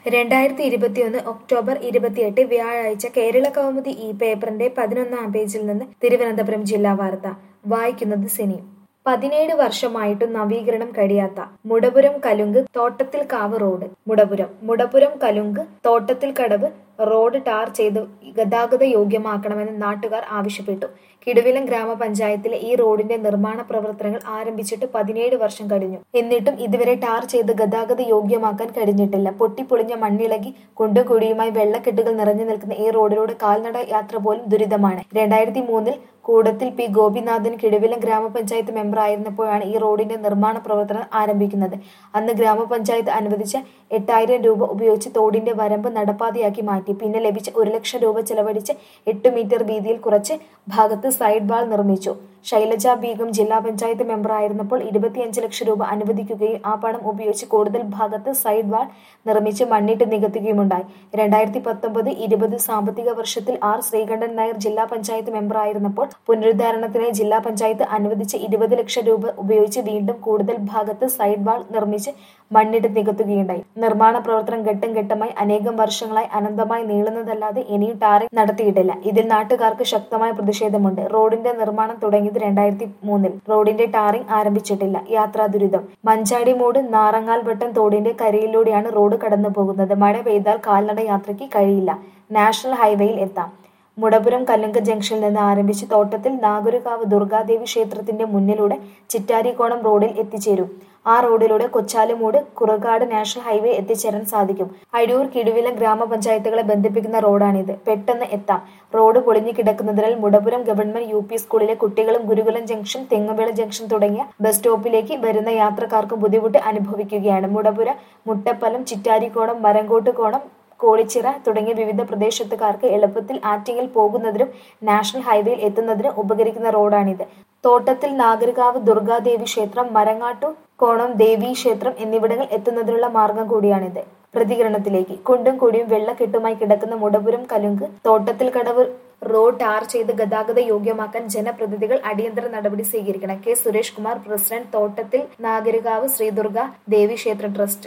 രണ്ടായിരത്തി ഇരുപത്തിയൊന്ന് ഒക്ടോബർ ഇരുപത്തിയെട്ട് വ്യാഴാഴ്ച കേരള കൗമുദി ഈ പേപ്പറിന്റെ പതിനൊന്നാം പേജിൽ നിന്ന് തിരുവനന്തപുരം ജില്ലാ വാർത്ത വായിക്കുന്നത് സിനി പതിനേഴ് വർഷമായിട്ടും നവീകരണം കഴിയാത്ത മുടപുരം കലുങ്ക് തോട്ടത്തിൽ കാവ് റോഡ് മുടപുരം മുടപുരം കലുങ്ക് തോട്ടത്തിൽ കടവ് റോഡ് ടാർ ചെയ്ത് ഗതാഗത യോഗ്യമാക്കണമെന്ന് നാട്ടുകാർ ആവശ്യപ്പെട്ടു കിടുവിലം ഗ്രാമപഞ്ചായത്തിലെ ഈ റോഡിന്റെ നിർമ്മാണ പ്രവർത്തനങ്ങൾ ആരംഭിച്ചിട്ട് പതിനേഴ് വർഷം കഴിഞ്ഞു എന്നിട്ടും ഇതുവരെ ടാർ ചെയ്ത് ഗതാഗത യോഗ്യമാക്കാൻ കഴിഞ്ഞിട്ടില്ല പൊട്ടിപ്പൊളിഞ്ഞ മണ്ണിളകി കുണ്ടും കുഴിയുമായി വെള്ളക്കെട്ടുകൾ നിറഞ്ഞു നിൽക്കുന്ന ഈ റോഡിലൂടെ കാൽനട യാത്ര പോലും ദുരിതമാണ് രണ്ടായിരത്തി മൂന്നിൽ കൂടത്തിൽ പി ഗോപിനാഥൻ കിടുവിലം ഗ്രാമപഞ്ചായത്ത് മെമ്പർ ആയിരുന്നപ്പോഴാണ് ഈ റോഡിന്റെ നിർമ്മാണ പ്രവർത്തനം ആരംഭിക്കുന്നത് അന്ന് ഗ്രാമപഞ്ചായത്ത് അനുവദിച്ച എട്ടായിരം രൂപ ഉപയോഗിച്ച് തോടിന്റെ വരമ്പ് നടപ്പാതയാക്കി മാറ്റി പിന്നെ ലഭിച്ച ഒരു ലക്ഷം രൂപ ചെലവഴിച്ച് എട്ട് മീറ്റർ വീതിയിൽ കുറച്ച് ഭാഗത്ത് സൈഡ് വാൾ നിർമ്മിച്ചു ശൈലജ ബീഗം ജില്ലാ പഞ്ചായത്ത് മെമ്പർ ആയിരുന്നപ്പോൾ ഇരുപത്തിയഞ്ച് ലക്ഷം രൂപ അനുവദിക്കുകയും ആ പണം ഉപയോഗിച്ച് കൂടുതൽ ഭാഗത്ത് സൈഡ് വാൾ നിർമ്മിച്ച് മണ്ണിട്ട് നികത്തുകയുമുണ്ടായി രണ്ടായിരത്തി പത്തൊമ്പത് ഇരുപത് സാമ്പത്തിക വർഷത്തിൽ ആർ ശ്രീകണ്ഠൻ നായർ ജില്ലാ പഞ്ചായത്ത് മെമ്പർ ആയിരുന്നപ്പോൾ പുനരുദ്ധാരണത്തിനായി ജില്ലാ പഞ്ചായത്ത് അനുവദിച്ച ഇരുപത് ലക്ഷം രൂപ ഉപയോഗിച്ച് വീണ്ടും കൂടുതൽ ഭാഗത്ത് സൈഡ് വാൾ നിർമ്മിച്ച് മണ്ണിട്ട് നികത്തുകയുണ്ടായി നിർമ്മാണ പ്രവർത്തനം ഘട്ടം ഘട്ടമായി അനേകം വർഷങ്ങളായി അനന്തമായി നീളുന്നതല്ലാതെ ഇനിയും ടാറിംഗ് നടത്തിയിട്ടില്ല ഇതിൽ നാട്ടുകാർക്ക് ശക്തമായ പ്രതിഷേധമുണ്ട് റോഡിന്റെ നിർമ്മാണം തുടങ്ങിയത് രണ്ടായിരത്തി മൂന്നിൽ റോഡിന്റെ ടാറിംഗ് ആരംഭിച്ചിട്ടില്ല യാത്രാ ദുരിതം മഞ്ചാടിമൂട് നാറങ്ങാൽ വട്ടം തോടിന്റെ കരയിലൂടെയാണ് റോഡ് കടന്നു പോകുന്നത് മഴ പെയ്താൽ കാൽനട യാത്രയ്ക്ക് കഴിയില്ല നാഷണൽ ഹൈവേയിൽ എത്താം മുടപുരം കല്ലുങ്ക ജംഗ്ഷനിൽ നിന്ന് ആരംഭിച്ച് തോട്ടത്തിൽ നാഗുരുകാവ് ദുർഗാദേവി ക്ഷേത്രത്തിന്റെ മുന്നിലൂടെ ചിറ്റാരിക്കോണം റോഡിൽ എത്തിച്ചേരും ആ റോഡിലൂടെ കൊച്ചാലുമൂട് കുറകാട് നാഷണൽ ഹൈവേ എത്തിച്ചേരാൻ സാധിക്കും അഴൂർ കിടുവിലം ഗ്രാമപഞ്ചായത്തുകളെ ബന്ധിപ്പിക്കുന്ന റോഡാണിത് പെട്ടെന്ന് എത്താം റോഡ് പൊളിഞ്ഞു കിടക്കുന്നതിനാൽ മുടപുരം ഗവൺമെന്റ് യു പി സ്കൂളിലെ കുട്ടികളും ഗുരുകുലം ജംഗ്ഷൻ തെങ്ങുവിള ജംഗ്ഷൻ തുടങ്ങിയ ബസ് സ്റ്റോപ്പിലേക്ക് വരുന്ന യാത്രക്കാർക്കും ബുദ്ധിമുട്ട് അനുഭവിക്കുകയാണ് മുടപുര മുട്ടപ്പലം ചിറ്റാരിക്കോണം മരങ്കോട്ട് കോണം കോളിച്ചിറ തുടങ്ങിയ വിവിധ പ്രദേശത്തുകാർക്ക് എളുപ്പത്തിൽ ആറ്റിങ്ങൽ പോകുന്നതിനും നാഷണൽ ഹൈവേയിൽ എത്തുന്നതിനും ഉപകരിക്കുന്ന റോഡാണിത് തോട്ടത്തിൽ നാഗരികാവ് ദുർഗാദേവി ക്ഷേത്രം മരങ്ങാട്ടു കോണം ദേവി ക്ഷേത്രം എന്നിവിടങ്ങൾ എത്തുന്നതിനുള്ള മാർഗം കൂടിയാണിത് പ്രതികരണത്തിലേക്ക് കുണ്ടും കുടിയും വെള്ളക്കെട്ടുമായി കിടക്കുന്ന മുടപുരം കലുങ്ക് തോട്ടത്തിൽ കടവ് റോഡ് ടാർ ചെയ്ത് ഗതാഗത യോഗ്യമാക്കാൻ ജനപ്രതിനിധികൾ അടിയന്തര നടപടി സ്വീകരിക്കണം കെ സുരേഷ് കുമാർ പ്രസിഡന്റ് തോട്ടത്തിൽ നാഗരികാവ് ശ്രീദുർഗ ദേവി ക്ഷേത്ര ട്രസ്റ്റ്